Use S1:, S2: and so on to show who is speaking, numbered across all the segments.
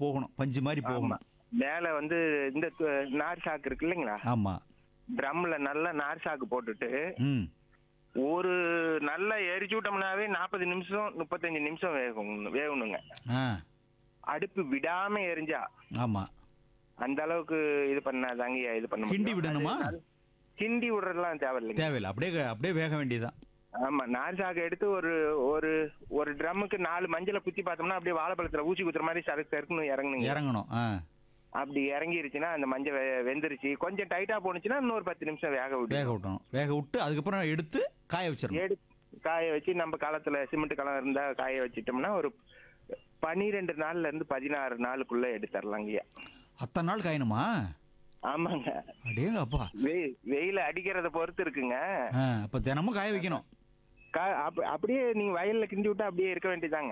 S1: போகணும் பஞ்சு மாதிரி போகணும்
S2: மேல வந்து இந்த து- நார் சாக்கு இருக்கு இல்லைங்களா
S1: ஆமா
S2: ட்ரம்ல நல்லா நார் சாக்கு போட்டுட்டு
S1: ம்
S2: ஒரு நல்லா எரிச்சு விட்டோம்னாவே நாற்பது நிமிஷம் முப்பத்தஞ்சு நிமிஷம் வேகும் வேகணுங்க
S1: ஆ
S2: அடுப்பு விடாம எரிஞ்சா
S1: ஆமா
S2: அந்த அளவுக்கு இது பண்ணாதாங்க இது பண்ண
S1: கிண்டி
S2: முடியும்.
S1: விடணுமா?
S2: அது நல்ல- கிண்டி விடுறதுலாம் தேவையில்லைங்க
S1: தேவையில்லை அப்படியே அப்படியே வேக வேண்டியதுதான்
S2: ஆமா நார் சாக்கு எடுத்து ஒரு ஒரு ஒரு ட்ரம்முக்கு நாலு மஞ்சளை குத்தி பார்த்தோம்னா அப்படியே வாழைப்பழத்துல ஊசி குத்துற மாதிரி சறுக்கு சறுக்குன்னு இறங்கணுங்க
S1: இறங்கணும் ஆ
S2: அப்படி இறங்கிருச்சுன்னா அந்த மஞ்சள் வெ- வெந்துருச்சு கொஞ்சம் டைட்டா போனுச்சுன்னா இன்னொரு பத்து நிமிஷம் வேக விட்டு
S1: வேக விட்டணும் வேக விட்டு அதுக்கப்புறம் எடுத்து காய வச்சிடணும்
S2: எடு காய வச்சு நம்ம காலத்துல சிமெண்ட் காலம் இருந்தா காய வச்சிட்டோம்னா ஒரு பனிரெண்டு நாள்ல இருந்து பதினாறு நாளுக்குள்ள எடுத்துடலாங்கய்யா
S1: அத்தனை நாள் காயணுமா
S2: ஆமாங்க
S1: அடேங்க அப்பா
S2: வெய் வெயில அடிக்கிறத பொறுத்து இருக்குங்க
S1: ஆ அப்போ தினமும் காய வைக்கணும்
S2: கா- அப்ப- அப்படியே நீங்க வயல்ல கிண்டி விட்டா அப்படியே இருக்க வேண்டியதாங்க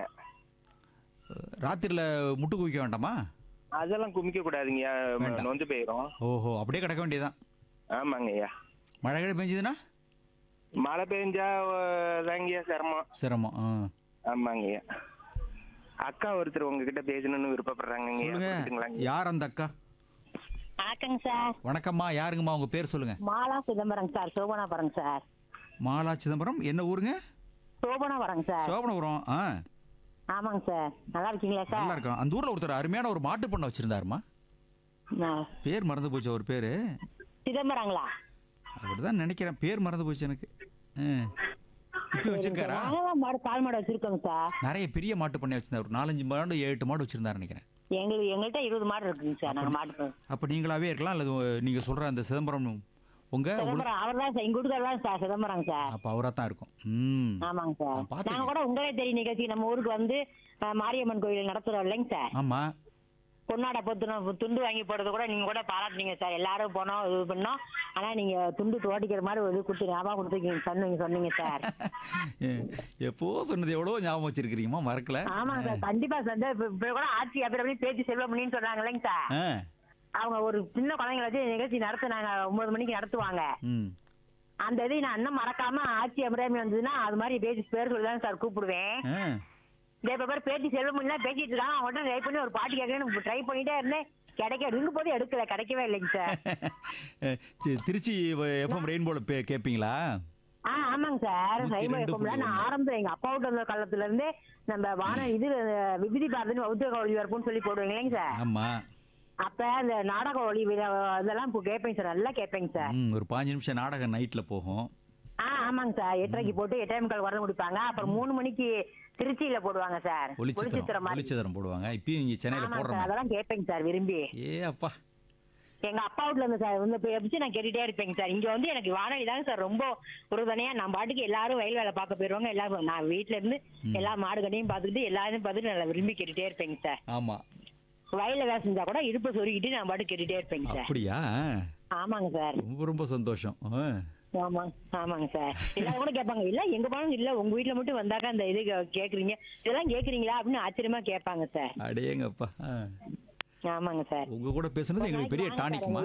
S1: ராத்திரியில் முட்டு குவிக்க வேண்டாமா
S2: அதெல்லாம் குமிக்க கூடாதுங்கய்யா
S1: வேண்டாம்.
S2: நொந்து போயிரும்
S1: ஓஹோ அப்படியே கிடக்க வேண்டியதுதான்
S2: ஆமாங்கய்யா
S1: மழை கிழ பெஞ்சதுன்னா
S2: மழை பெஞ்சா அஹ், தாங்கய்யா சிரமம்
S1: சிரமம் ஆ
S2: ஆமாங்கய்யா அக்கா ஒருத்தர் உங்ககிட்ட பேசணும்னு விருப்பப்படுறாங்க
S1: சொல்லுங்க யார் அந்த அக்கா
S3: வணக்கங்க சார்
S1: வணக்கம்மா யாருங்கம்மா உங்க பேர் சொல்லுங்க
S3: மாலா சிதம்பரம் சார் சோபனாபுரம் சார்
S1: மாலா சிதம்பரம் என்ன ஊருங்க
S3: சோபனாபுரம் சார்
S1: சோபனபுரம் ஆ
S3: ஆமாங்க சார் நல்லா இருக்கீங்களா சார்
S1: நல்லா இருக்கும் அந்த ஊர்ல ஒருத்தர் அருமையான ஒரு மாட்டு பண்ணை வச்சிருந்தாருமா
S3: நான்
S1: பேர் மறந்து போச்சு அவர் பேரு
S3: சிதம்பரங்களா
S1: அப்படிதான் நினைக்கிறேன் பேர் மறந்து போச்சு எனக்கு ஆ. இப்ப வச்சிருக்காரா
S3: நாங்களாம் மாடு பால் மாடு வச்சிருக்கோங்க சார்
S1: நிறைய பெரிய மாட்டு பண்ணை வச்சிருந்தாரு ஒரு நாலஞ்சு மாடு ஏழு எட்டு மாடு வச்சிருந்தாரு நினைக்கிறேன்
S3: எங்களுக்கு எங்கள்கிட்ட இருபது மாடு இருக்குங்க சார் நாங்க மாட்டு
S1: அப்ப நீங்களாவே இருக்கலாம் அல்லது நீங்க சொல்ற அந்த சிதம்பரம் உங்க உங்களுக்கு-
S3: சிதம்பரம் அவர் தான் சார் எங்க வீட்டுக்காரர் தான் சார் சிதம்பரம் சார்
S1: அப்ப அவரா தான் இருக்கும் ம்
S3: ஆமாங்க சார்
S1: நான் பார்த்திருக்கேன்.
S3: நாங்க கூட உங்களே தெரியும் நிகழ்ச்சி நம்ம ஊருக்கு வந்து அஹ், மாரியம்மன் கோயில் நடத்துறோம் இல்லைங்க சார்
S1: ஆமா
S3: பொன்னாடை பொத்துனோம் துண்டு வாங்கி போடுறது கூட நீங்க கூட பாராட்டுனீங்க சார் எல்லாரும் போனோம் இது பண்ணோம் ஆனா நீங்க துண்டு தோட்டிக்கிற மாதிரி ஒரு இது கொடுத்து ஞாபகம் கொடுத்துருக்கீங்க சொன்னீங்க சொன்னீங்க சார்
S1: எப்போ சொன்னது எவ்வளவு ஞாபகம் வச்சிருக்கிறீங்கம்மா மறக்கல
S3: ஆமாங்க சார் கண்டிப்பா சார் இந்த இப்ப இப்ப கூட ஆட்சி அப்படி அப்படி பேச்சு செல்வமணின்னு சொன்னாங்க இல்லைங்க சார்
S1: ஆ
S3: அவங்க ஒரு சின்ன குழந்தைங்கள வச்சு நிகழ்ச்சி நடத்துனாங்க ஒன்பது மணிக்கு நடத்துவாங்க
S1: ம்
S3: அந்த இதை நான் இன்னும் மறக்காம ஆட்சி அபிராமி வந்ததுன்னா அது மாதிரி பேச்சு பேர் சொல்லி தான் சார் கூப்பிடுவேன்
S1: ஆ
S3: இந்த இப்ப பேர் பேட்டி செல்வமணிலாம் பேசிட்டு இருக்காங்க அவங்கள்ட்ட ட்ரை பண்ணி ஒரு பாட்டு கேட்கணும்னு ட்ரை பண்ணிட்டே இருந்தேன் கிடைக்க ரிங்கு போது எடுக்கல கிடைக்கவே இல்லைங்க சார்
S1: சி- திருச்சி எஃப்எம் ரெயின்போல பே கேட்பீங்களா
S3: ஆ ஆமாங்க சார்
S1: நூத்தி
S3: சைவ
S1: ரெண்டு
S3: எப்பம்ல
S1: புள்ளி
S3: நான்
S1: ஒண்ணு.
S3: ஆரம்பத்துல எங்க அப்பா விட்டு வந்த காலத்துல இருந்தே நம்ம வான இது அஹ், விபூதி பாரதின்னு உத்தியோக ஒளிபரப்புன்னு சொல்லி போடுவீங்க இல்லைங்க சார்
S1: ஆமா
S3: அப்ப அந்த நாடக ஒளி விழா இதெல்லாம் இப்போ கேட்பேங்க சார் நல்லா கேட்பேங்க சார்
S1: ம் ஒரு பாஞ்சு நிமிஷம் நாடகம் நைட்ல போகும்
S3: ஆ ஆமாங்க சார் எட்டரைக்கு போட்டு எட்டே முக்கால் வரது முடிப்பாங்க அப்புறம் மூணு மணிக்கு திருச்சியில போடுவாங்க சார்
S1: ஒளிச்சித்திரம்
S3: ஒளிச்சித்திரம் மாதிரி
S1: ஒளிச்சித்திரம் போடுவாங்க இப்பயும் இங்க சென்னையில
S3: ஆமாங்க சார்
S1: போடுறோம்
S3: அதெல்லாம் கேட்பேங்க சார் விரும்பி
S1: ஏ அப்பா
S3: எங்க அப்பா வீட்டுல இருந்து சார் வந்து இப்போ எப்படி நான் கேட்டுட்டே இருப்பேங்க சார் இங்க வந்து எனக்கு வானொலி தாங்க சார் ரொம்ப உறுதுணையா நான் பாட்டுக்கு எல்லாரும் வயல் வேலை பார்க்க போயிருவாங்க எல்லாரும் நான் வீட்டுல இருந்து எல்லா மாடு கடையும் பார்த்துக்கிட்டு எல்லாரும் பார்த்துட்டு நல்லா விரும்பி கேட்டுட்டே இருப்பேங்க சார்
S1: ஆமா
S3: வயல்ல வேலை செஞ்சா கூட இடுப்பு சொருகிட்டு நான் பாட்டு கேட்டுட்டே இருப்பேங்க சார்
S1: அப்படியா
S3: ஆமாங்க சார்
S1: ரொம்ப ரொம்ப சந்தோஷம் ஆ.
S3: ஆமாங்க ஆமாங்க சார் எல்லாரும் கூட கேட்பாங்க இல்ல எங்க போனாலும் இல்ல உங்க வீட்டுல மட்டும் வந்தாக்கா அந்த இது கே- கேக்குறீங்க இதெல்லாம் கேக்குறீங்களா அப்படின்னு ஆச்சரியமா கேட்பாங்க சார்
S1: அடேங்கப்பா ஆ.
S3: ஆமாங்க சார்
S1: உங்க கூட பேசுனது எங்களுக்கு பெரிய டானிக்குமா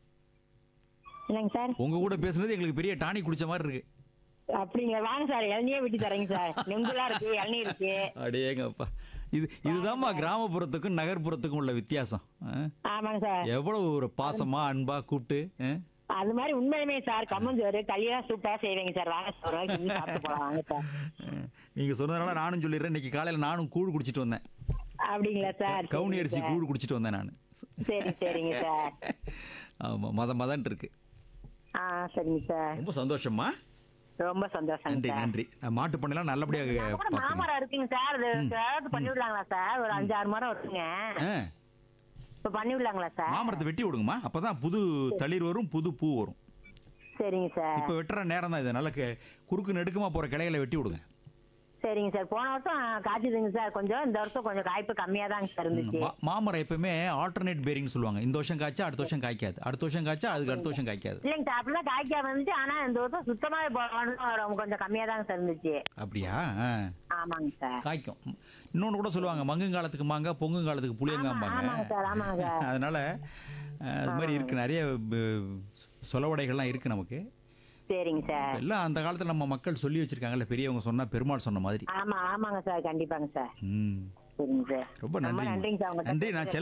S3: என்னங்க சார்
S1: உங்க கூட பேசுனது எங்களுக்கு பெரிய டானிக் குடிச்ச மாதிரி இருக்கு
S3: அப்படிங்க வாங்க சார் இளநியே வெட்டி தரேங்க சார் நெங்குலாம் இருக்கு இளநீ இருக்கு
S1: அடேங்கப்பா இது இதுதாம்மா கிராமப்புறத்துக்கும் நகர்ப்புறத்துக்கும் உள்ள வித்தியாசம் ஆ?
S3: ஆமாங்க சார்
S1: எவ்வளவு ஒரு பாசமா அன்பா கூப்பிட்டு ஆ?
S3: அது மாதிரி உண்மையுமே சார் கம்மஞ்சோறு களியெல்லாம் சூப்பரா செய்வீங்க சார் வாங்க சார் ஒரு நாளைக்கு வந்து சாப்பிட்டு போலாம் வாங்க சார்
S1: நீங்க சொன்னதுனால நானும் சொல்லிடுறேன் இன்னைக்கு காலையில நானும் கூழ் குடிச்சிட்டு வந்தேன்
S3: அப்படிங்களா சார்
S1: கவுனி
S3: சரிங்க
S1: அரிசி
S3: சார்.
S1: கூழ் குடிச்சிட்டு வந்தேன் நான்
S3: சரி சரிங்க சார்
S1: ஆமா மத மதன் இருக்கு
S3: ஆ சரிங்க சார்
S1: ரொம்ப சந்தோஷமா
S3: ரொம்ப சந்தோஷம்
S1: நன்றி
S3: சார்
S1: நன்றி மாட்டு பண்ணலாம் நல்லபடியாக
S3: நான் கூட
S1: பார்த்துங்க
S3: மாமரம் இருக்குங்க சார் அது ஏதாவது பண்ணி விடலாங்களா சார் ஒரு அஞ்சு ஆறு மரம் இருக்குங்க
S1: ஆ,
S3: இப்ப பண்ணி விடலாங்களா சார்
S1: மாமரத்தை வெட்டி விடுங்கம்மா அப்பதான் புது தளிர் வரும் புது பூ வரும்
S3: சரிங்க சார்
S1: இப்ப வெட்டுற நேரம் தான் இது நல்ல கே- குறுக்கு நெடுக்குமா போற கிளைகளை வெட்டி விடுங்க
S3: சரிங்க சார் போன வருஷம் காய்ச்சதுங்க சார் கொஞ்சம் இந்த வருஷம் கொஞ்சம் காய்ப்பு கம்மியா தாங்க சார் இருந்துச்சு
S1: மா- மாமரம் எப்பவுமே ஆல்டர்னேட் பேரிங் சொல்லுவாங்க இந்த வருஷம் காய்ச்சா அடுத்த வருஷம் காய்க்காது அடுத்த வருஷம் காய்ச்சா அதுக்கு அடுத்த வருஷம் காய்க்காது
S3: இல்லைங்க சார் அப்படிலாம் காய்க்காம இருந்துச்சு ஆனா இந்த வருஷம் சுத்தமாவே போகணும் கொஞ்சம் கம்மியா தாங்க சார் இருந்துச்சு
S1: அப்படியா ஆ.
S3: ஆமாங்க சார்
S1: காய்க்கும் இன்னொன்று கூட சொல்லுவாங்க மங்குங்காலத்துக்கு மாங்க பொங்குங்காலத்துக்கு புளியங்காம்பாங்க
S3: ஆமாங்க சார் ஆமாங்க சார்
S1: அதனால அஹ், அது மாதிரி இருக்கு நிறைய ப- சொலவடைகள்லாம் இருக்கு நமக்கு
S3: சரிங்க சார்
S1: எல்லாம் அந்த காலத்துல நம்ம மக்கள் சொல்லி வச்சிருக்காங்கல்ல பெரியவங்க சொன்னா பெருமாள் சொன்ன மாதிரி
S3: ஆமா ஆமாங்க சார் கண்டிப்பாங்க சார்
S1: ம்
S3: சரிங்க சார்
S1: ரொம்ப நன்றி
S3: நன்றிங்க சார் உங்கள்கிட்ட
S1: நன்றி நான் செல்ல